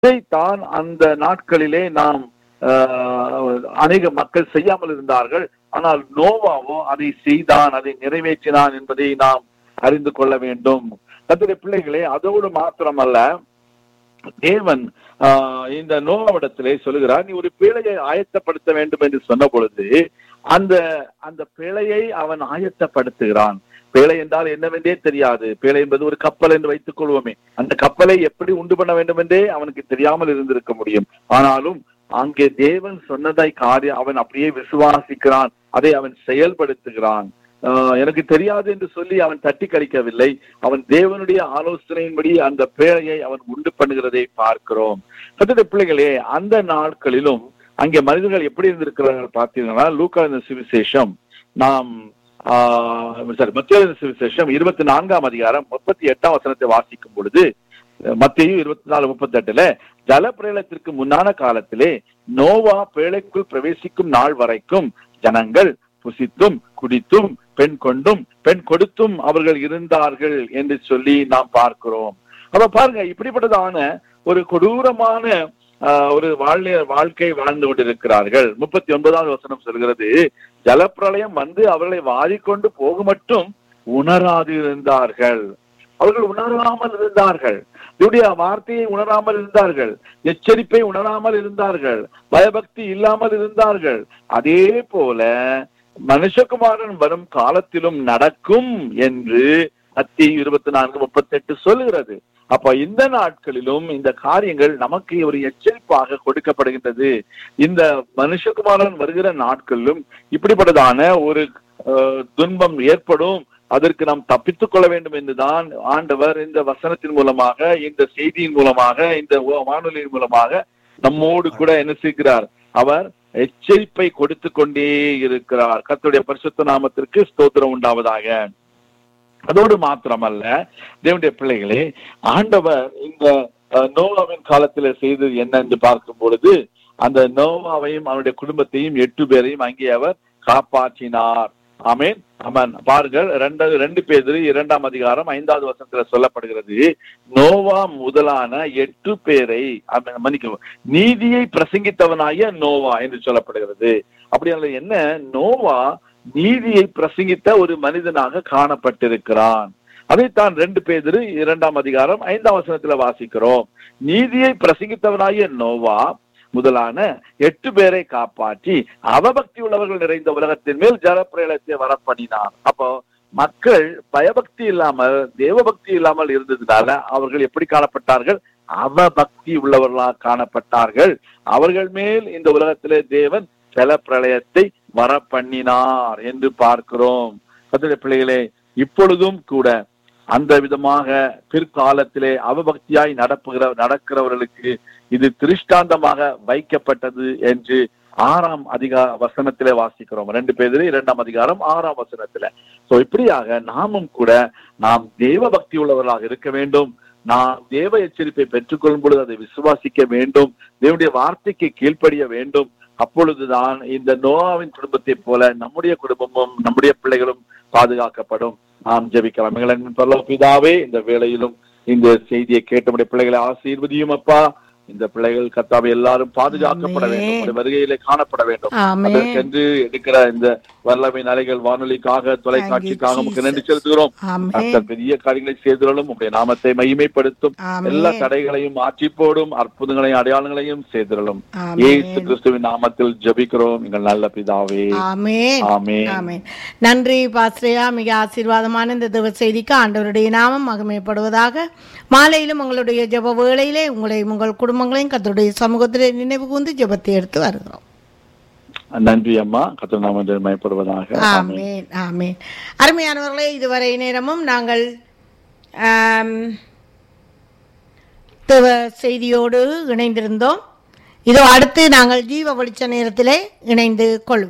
இதைத்தான் அந்த நாட்களிலே நாம் ஆஹ், அநேக மக்கள் செய்யாமல் இருந்தார்கள் ஆனால் நோவாவோ அதை செய்தான் அதை நிறைவேற்றினான் என்பதை நாம் அறிந்து கொள்ள வேண்டும் கத்துடைய பிள்ளைகளே அதோடு மாத்திரமல்ல தேவன் ஆஹ், இந்த நோவாவிடத்திலே சொல்லுகிறார் நீ ஒரு பிழையை ஆயத்தப்படுத்த வேண்டும் என்று சொன்ன பொழுது அந்த அந்த பிழையை அவன் ஆயத்தப்படுத்துகிறான் பேழை என்றால் என்னவென்றே தெரியாது பேழை என்பது ஒரு கப்பல் என்று வைத்துக் கொள்வோமே அந்த கப்பலை எப்படி உண்டு பண்ண வேண்டும் என்றே அவனுக்கு தெரியாமல் இருந்திருக்க முடியும் ஆனாலும் அங்கே தேவன் சொன்னதை காரியம் அவன் அப்படியே விசுவாசிக்கிறான் அதை அவன் செயல்படுத்துகிறான் ஆஹ் எனக்கு தெரியாது என்று சொல்லி அவன் தட்டி கழிக்கவில்லை அவன் தேவனுடைய ஆலோசனையின்படி அந்த பேழையை அவன் உண்டு பண்ணுகிறதை பார்க்கிறோம் கத்திர பிள்ளைகளே அந்த நாட்களிலும் அங்கே மனிதர்கள் எப்படி இருந்திருக்கிறார்கள் பார்த்தீங்கன்னா லூக்கா இந்த சுவிசேஷம் நாம் சாரி மத்திய சுவிசேஷம் இருபத்தி நான்காம் அதிகாரம் முப்பத்தி எட்டாம் வசனத்தை வாசிக்கும் பொழுது மத்தியும் இருபத்தி நாலு முப்பத்தி எட்டுல ஜலப்பிரளயத்திற்கு முன்னான காலத்திலே நோவா பேழைக்குள் பிரவேசிக்கும் நாள் வரைக்கும் ஜனங்கள் புசித்தும் குடித்தும் பெண் கொண்டும் பெண் கொடுத்தும் அவர்கள் இருந்தார்கள் என்று சொல்லி நாம் பார்க்கிறோம் அப்ப பாருங்க இப்படிப்பட்டதான ஒரு கொடூரமான ஆஹ், ஒரு வாழ்நிலை வாழ்க்கை வாழ்ந்து கொண்டிருக்கிறார்கள் முப்பத்தி ஒன்பதாவது வசனம் சொல்கிறது ஜலப்பிரளயம் வந்து அவர்களை வாரிக்கொண்டு போக மட்டும் உணராது இருந்தார்கள் அவர்கள் உணராமல் இருந்தார்கள் இவருடைய வார்த்தையை உணராமல் இருந்தார்கள் எச்சரிப்பை உணராமல் இருந்தார்கள் பயபக்தி இல்லாமல் இருந்தார்கள் அதே போல மனுஷகுமாரன் வரும் காலத்திலும் நடக்கும் என்று அத்தி இருபத்தி நான்கு முப்பத்தி எட்டு சொல்லுகிறது அப்ப இந்த நாட்களிலும் இந்த காரியங்கள் நமக்கு ஒரு எச்சரிப்பாக கொடுக்கப்படுகின்றது இந்த மனுஷகுமாரன் வருகிற நாட்களிலும் இப்படிப்பட்டதான ஒரு அஹ், துன்பம் ஏற்படும் அதற்கு நாம் தப்பித்துக் கொள்ள வேண்டும் என்றுதான் ஆண்டவர் இந்த வசனத்தின் மூலமாக இந்த செய்தியின் மூலமாக இந்த வா- வானொலியின் மூலமாக நம்மோடு கூட என்ன செய்கிறார் அவர் எச்சரிப்பை கொடுத்து கொண்டே இருக்கிறார் கர்த்தருடைய பரிசுத்த நாமத்திற்கு ஸ்தோத்திரம் உண்டாவதாக அதோடு மாத்திரமல்ல தேவனுடைய பிள்ளைகளே ஆண்டவர் இந்த அஹ், நோவாவின் காலத்துல செய்தது என்ன என்று பார்க்கும் பொழுது அந்த நோவாவையும் அவனுடைய குடும்பத்தையும் எட்டு பேரையும் அங்கே அவர் காப்பாற்றினார் ஆமென் ஆமென் பாருங்கள் ரெண்டு ரெண்டு பேர் இரண்டாம் அதிகாரம் ஐந்தாவது வருஷத்துல சொல்லப்படுகிறது நோவா முதலான எட்டு பேரை ஆமென், மன்னிக்கவும் நீதியை பிரசங்கித்தவனாய நோவா என்று சொல்லப்படுகிறது அப்படியானது என்ன நோவா நீதியை பிரசங்கித்த ஒரு மனிதனாக காணப்பட்டிருக்கிறான் அதைத்தான் ரெண்டு பேர் இரண்டாம் அதிகாரம் ஐந்தாம் வசனத்துல வாசிக்கிறோம் நீதியை பிரசங்கித்தவனாய நோவா முதலான எட்டு பேரை காப்பாற்றி அவபக்தி உள்ளவர்கள் நிறைந்த உலகத்தின் மேல் ஜலப்பிரளயத்தை வரப்பண்ணினார் அப்போ மக்கள் பயபக்தி இல்லாமல் தேவபக்தி இல்லாமல் இருந்ததுனால அவர்கள் எப்படி காணப்பட்டார்கள் அவபக்தி உள்ளவர்களாக காணப்பட்டார்கள் அவர்கள் மேல் இந்த உலகத்திலே தேவன் ஜலப்பிரளயத்தை வரப்பண்ணினார் என்று பார்க்கிறோம் கர்த்தருடைய பிள்ளைகளே இப்பொழுதும் கூட அந்த விதமாக பிற்காலத்திலே அவபக்தியாய் நடப்புகிற நடக்கிறவர்களுக்கு இது திருஷ்டாந்தமாக வைக்கப்பட்டது என்று ஆறாம் அதிகார வசனத்திலே வாசிக்கிறோம் ரெண்டு பேரு இரண்டாம் அதிகாரம் ஆறாம் வசனத்துல சோ இப்படியாக நாமும் கூட நாம் தேவ பக்தி உள்ளவர்களாக இருக்க வேண்டும் நாம் தேவ எச்சரிப்பை பெற்றுக்கொள்ளும் பொழுது அதை விசுவாசிக்க வேண்டும் தேவனுடைய வார்த்தைக்கு கீழ்ப்படிய வேண்டும் அப்பொழுதுதான் இந்த நோவாவின் குடும்பத்தைப் போல நம்முடைய குடும்பமும் நம்முடைய பிள்ளைகளும் பாதுகாக்கப்படும் நாம் ஜெபிக்கலாம் எங்களின் பரலோக பிதாவே இந்த வேளையிலும் இந்த செய்தியை கேட்ட நம்முடைய பிள்ளைகளை ஆசீர்வதியும் அப்பா இந்த பிள்ளைகள் கத்தாவை எல்லாரும் பாதுகாக்கப்பட வேண்டும் ஆமென். உம்முடைய வருகையிலே காணப்பட வேண்டும் ஆமென் அதற்கென்று எடுக்கிற இந்த வல்லமை அலைகள் வானொலிக்காக தொலைக்காட்சிக்காக Thank you, நமக்கு நன்றி Jesus. செலுத்துகிறோம் ஆமென் கர்த்தர் பெரிய காரியங்களை செய்திருளும் உங்களுடைய நாமத்தை மகிமைப்படுத்தும் எல்லா ஆமென் தடைகளையும் மாற்றி போடும் அற்புதங்களையும் அடையாளங்களையும் செய்திருளும் ஆமென். இயேசு கிறிஸ்துவின் நாமத்தில் ஜெபிக்கிறோம் எங்கள் நல்ல பிதாவே ஆமென் ஆமென் ஆமென் நன்றி பாஸ்ரேயா மிக ஆசீர்வாதமான இந்த திவ செய்திக்கு ஆண்டவருடைய நாமம் மகிமைப்படுவதாக மாலையிலும் உங்களுடைய ஜெப வேளையிலே உங்களையும் உங்கள் குடும்பங்களையும் கத்தருடைய சமூகத்திலே நினைவு கூர்ந்து ஜெபத்தை எடுத்து வருகிறோம் நன்றி அம்மா கர்த்தர் நாமத்தில் மயப்படுவதாக ஆமென் ஆமென் ஆமென் அருமையானவர்களே இதுவரை நேரமும் நாங்கள் ஆம், தேவ செய்தியோடு இணைந்திருந்தோம் இதோ அடுத்து நாங்கள் ஜீவ வெளிச்ச நேரத்திலே இணைந்து கொள்வோம்